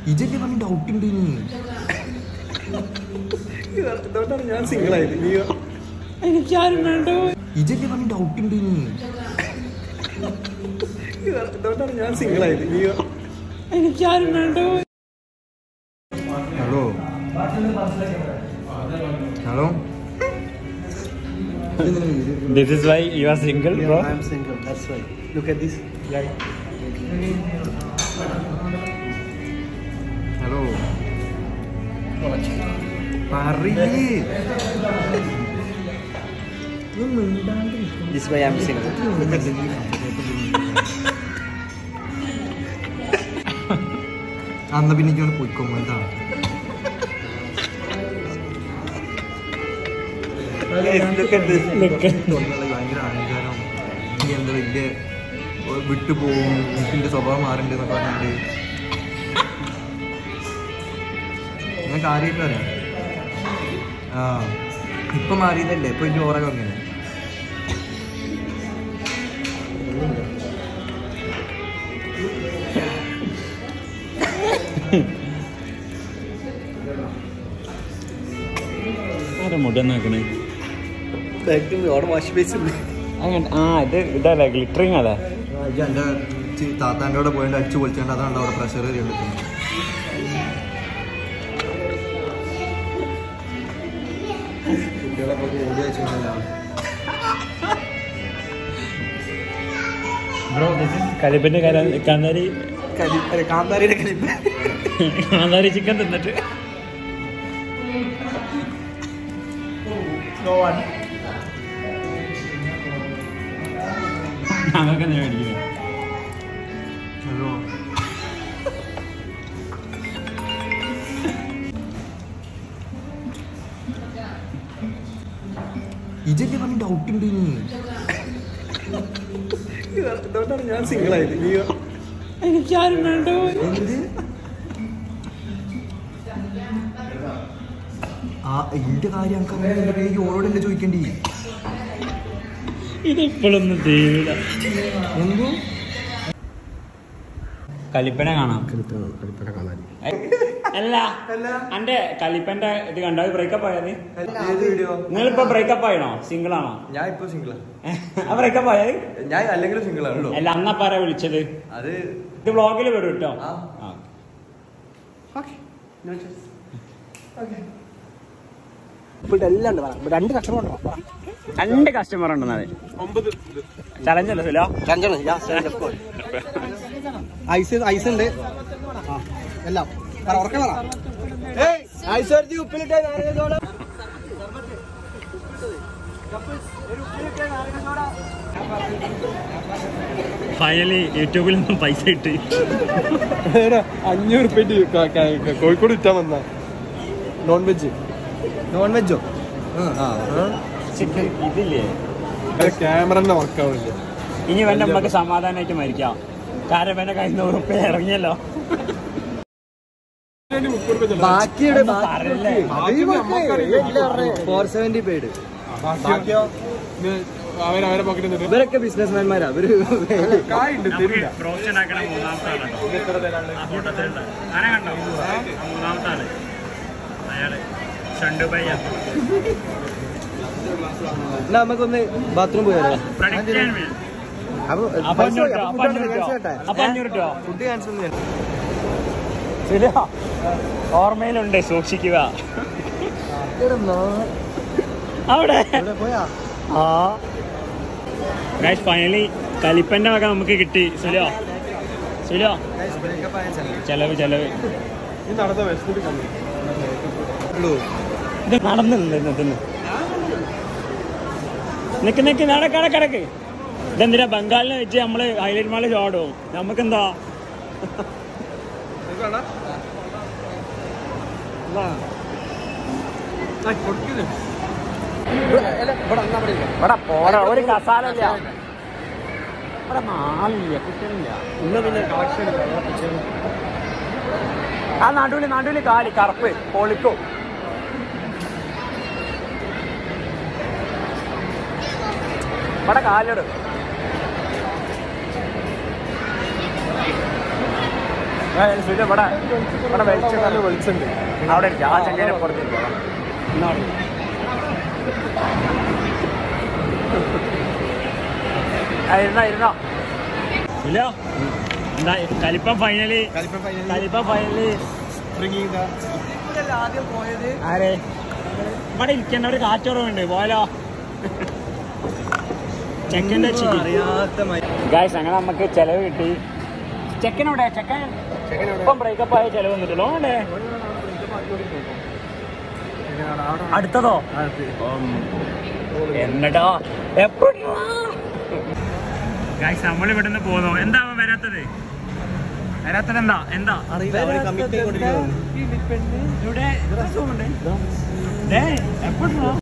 ഇജല്ലേ പറഞ്ഞ ഡൗട്ട് ഉണ്ട് ഇനി അതുകൊണ്ടാണ് ഞാൻ സിംഗിൾ ആയത് നീയോ എനിക്കാരും വേണ്ടോ ഇജല്ലേ പറഞ്ഞ ഡൗട്ട് ഉണ്ട് ഇനി അതുകൊണ്ടാണ് ഞാൻ സിംഗിൾ ആയത് നീയോ എനിക്കാരും വേണ്ടോ hello hello this is why you are single bro I am single. That's right. Look at this guy. Hello പറയേ This way I am single. Look at this. അന്ന് പിന്നെ എനിക്ക് പോയിക്കോ എന്താണ് Guys, look at this. തൊഴിലാളി ഭയങ്കര അഹങ്കാരം നീ എന്താ വലിയ വിട്ടു പോവും എനിക്ക് എന്റെ സ്വഭാവം മാറുന്നുണ്ട് എന്നൊക്കെ പറഞ്ഞിട്ട് ഞാൻ കാര്യമായിട്ട് പറയാം ആ ഇപ്പൊ മാറിയതല്ലേ ഇപ്പൊ എനിക്ക് ഓറൊക്കെ അങ്ങനെ ആരാ മുട നോക്കണേ Back to me. Or wash basin. അങ്ങനെ ആ ഇത് ഇതല്ലേ ഗ്ലിറ്ററിങ് അല്ലേ എന്റെ താത്താൻ്റെ കൂടെ പോയിട്ട് അടിച്ചു പൊളിച്ചാണ്ട് അതാണ് അവിടെ പ്രഷർ കയറിയെടുക്കുന്നത് കുട്ടികളെ പോയി ഓടി വെച്ചിട്ടുണ്ടല്ലോ ബ്രോ ദിസ് ഇസ് കലിപ്പിന്റെ കന്നാരി കലി അല്ല, കാന്താരിയുടെ കലിപ്പ് കാന്താരി ചിക്കൻ തിന്നിട്ട് ഞങ്ങൾക്ക് എന്തിനാ മേടിക്കുന്നത് ഹലോ ഇജല്ലേ പറഞ്ഞ ഡൗട്ട് ഉണ്ട് ഇനി അതുകൊണ്ടാണ് ഞാൻ സിംഗിൾ ആയത് നീയോ എനിക്കാരും വേണ്ടോ എന്ത് ആ എന്റെ കാര്യം എനിക്ക് ഈ ഓരോടല്ലേ ചോദിക്കണ്ടി ഇതിപ്പോഴൊന്നും ചെയ്യൂല എന്തോ കലിപ്പന കാണാം അല്ല എന്റെ കലിപ്പന്റെ ഇത് കണ്ടോ ബ്രേക്കപ്പ് ആയത് ഏത് വീഡിയോ നിങ്ങളിപ്പോ ബ്രേക്കപ്പ് ആയണോ സിംഗിൾ ആണോ ഞാൻ ഇപ്പൊ സിംഗിളാ ആ ബ്രേക്കപ്പ് ആയത് ഞാൻ അല്ലെങ്കിലും സിംഗിൾ ആണല്ലോ അല്ല അന്നപ്പാരാ വിളിച്ചത് അത് ഇത് വ്ളോഗിൽ വരും കേട്ടോ ആ. ആ. ഇവിടെ എല്ലാം ഉണ്ട് പറ. ഇവിടെ രണ്ട് കസ്റ്റമർ ഉണ്ടോ പറ. രണ്ട് കസ്റ്റമർ ഉണ്ടെന്നത് ചലഞ്ച് അല്ലേ സുലോ രണ്ടെണ്ണം യാ, ശരി, of course. ഐസ് ഐസ് ഉണ്ട് ആ, എല്ലാം പറ ഉറക്കെ പറ ഐസ് എടുത്ത് ഉപ്പിലിട്ടേ നാരങ്ങ സോഡ ഫൈനലി യൂട്യൂബിൽ നിന്നും പൈസ കിട്ടി അഞ്ഞൂറ് റുപ്യ കോഴിക്കോട് വിറ്റാൻ വന്ന നോൺ വെജ് നോൺ വെജോ ഇതില്ലേ ക്യാമറ തന്നെ വർക്കാവില്ല ഇനി വേണ്ട നമുക്ക് സമാധാനമായിട്ട് മരിക്കാം കാരണം വേണ്ട കയ്യിൽ നൂറ് റുപ്യ ഇറങ്ങിയല്ലോ ബാക്കിയുടെ ഒന്നും പറയല്ലേ. ഫോർ സെവന്റി പെയ്ഡ് അവരവരെ പോക്കറ്റ് നിന്നിട്ട് ഇവരൊക്കെ ബിസിനസ്മാൻമാരാ അവര് കായുണ്ട് തരില്ല ബ്രോസ്റ്റ് ഉണ്ടാക്കണ മൂന്നാമത്തെ ആളാണ് ആ കൂട്ടത്തിലുണ്ട് ആനെ കണ്ടോ ആ മൂന്നാമത്തെ ആള് അയാള് ചണ്ടുബയ്യ എന്നാ നമുക്കൊന്ന് ബാത്റൂം പോയാലോ പ്രൊഡിക്റ്റ് ചെയ്യാൻ വേണ്ടി അപ്പൊ അപ്പൊ അഞ്ഞൂറ് രൂപ, അപ്പൊ അഞ്ഞൂറ് രൂപ. അപ്പൊ അഞ്ഞൂറ് രൂപ. ഫുഡ് ക്യാൻസൽ ശരിയാ ഓർമ്മയിലുണ്ട് സൂക്ഷിക്കുക അവിടെ പോയാ ആ ഫൈനലി കലിപ്പന്റെ വക നമുക്ക് കിട്ടി സുലോ സുലോ ചെലവ് ചെലവ് ഈ നടന്ന വിശന്നിട്ട് കണ്ടു ഇത് നടന്നില്ല ഇന്നത്തിന് നിക്ക് നിക്ക് നടക്ക് നടക്ക് നടക്ക് ഇതെന്തിനാ ബംഗാളിനെ വെച്ച് നമ്മള് ഹൈലൈറ്റ് മാളിൽ ഓടും നമുക്കെന്താ ഇവിടെ പോരാ ഒരു കസാല ഇല്ല ഇവിടെ നാളില്ല കുട്ടികളില്ല ഇന്ന് പിന്നെ കളക്ഷൻ ആ നടുവില് നടുവില് കാലി കറുപ്പ് പൊളിക്കും ഇവിടെ കാലിട് ഇവിടെ ഇവിടെ വെളിച്ചം വെളിച്ചുണ്ട് അവിടെ ഇരിക്കാം ആ ചങ്ങേനെ പുറത്തിരിക്കാം ഇരുന്നോ ഇരുന്നോ ഇല്ല എന്താ കലിപ്പം ഫൈനല് കലിപ്പം ഫൈനല് ആദ്യം പോയത് ആരെ ഇവിടെ ഇരിക്കേണ്ട ഒരു കാറ്റുറവുണ്ട് പോയാലോ ചെക്കൻ്റെ അറിയാത്ത ഗായ്സ് അങ്ങനെ നമുക്ക് ചെലവ് കിട്ടി ചെക്കനോടെ ചെക്കൻ ഇപ്പം ബ്രേക്കപ്പ് ആയ ചെലവ് വന്നിട്ടുള്ളൂ അല്ലേ അടുത്തതോ എന്നടാ എപ്പോഴാ ഗായ്സ് നമ്മൾ ഇവിടുന്ന് പോന്നോ എന്താ അവൻ വരാത്തത് വരാത്തത് എന്താ എന്താ കമ്മിറ്റി കൊണ്ടിരിക്കുന്നു ഇവിടെ എപ്പോഴാ